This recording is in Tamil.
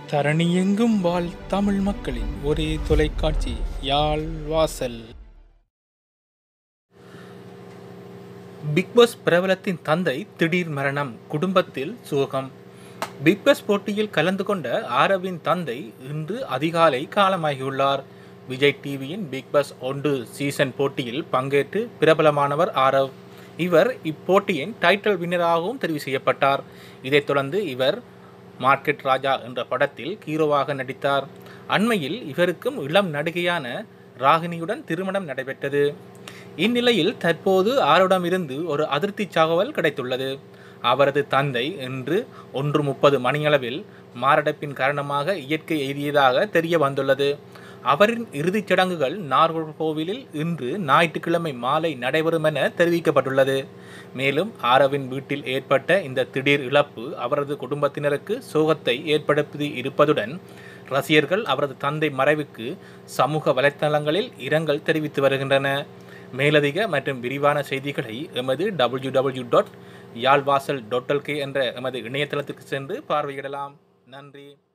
தரணியெங்கும் வாழ் தமிழ் மக்களின் ஒரே தொலைக்காட்சி யாழ் வாசல் பிக் பாஸ் பிரபலத்தின் தந்தை திடீர் மரணம் குடும்பத்தில் சோகம் பிக் பாஸ் போட்டியில் கலந்து கொண்ட ஆரவின் தந்தை இன்று அதிகாலை காலமாகியுள்ளார் விஜய் டிவியின் பிக் பாஸ் ஒன்று சீசன் போட்டியில் பங்கேற்று பிரபலமானவர் ஆரவ் இவர் இப்போட்டியின் டைட்டில் வின்னராகவும் தெரிவு செய்யப்பட்டார் இதைத் தொடர்ந்து இவர் மார்க்கெட் ராஜா என்ற படத்தில் ஹீரோவாக நடித்தார் அண்மையில் இவருக்கும் இளம் நடிகையான ராகினியுடன் திருமணம் நடைபெற்றது இந்நிலையில் தற்போது ஆரோடமிருந்து ஒரு அதிர்ச்சி தகவல் கிடைத்துள்ளது அவரது தந்தை இன்று ஒன்று முப்பது மணியளவில் மாரடைப்பின் காரணமாக இயற்கை எய்தியதாக தெரிய வந்துள்ளது அவரின் இறுதிச் சடங்குகள் நாகர்கோவிலில் இன்று ஞாயிற்றுக்கிழமை மாலை நடைபெறும் என தெரிவிக்கப்பட்டுள்ளது மேலும் ஆரவின் வீட்டில் ஏற்பட்ட இந்த திடீர் இழப்பு அவரது குடும்பத்தினருக்கு சோகத்தை ஏற்படுத்தி இருப்பதுடன் ரசிகர்கள் அவரது தந்தை மறைவுக்கு சமூக வலைத்தளங்களில் இரங்கல் தெரிவித்து வருகின்றன மேலதிக மற்றும் விரிவான செய்திகளை எமது W W dot Yazhvasal dot LK என்ற எமது இணையதளத்துக்கு சென்று பார்வையிடலாம் நன்றி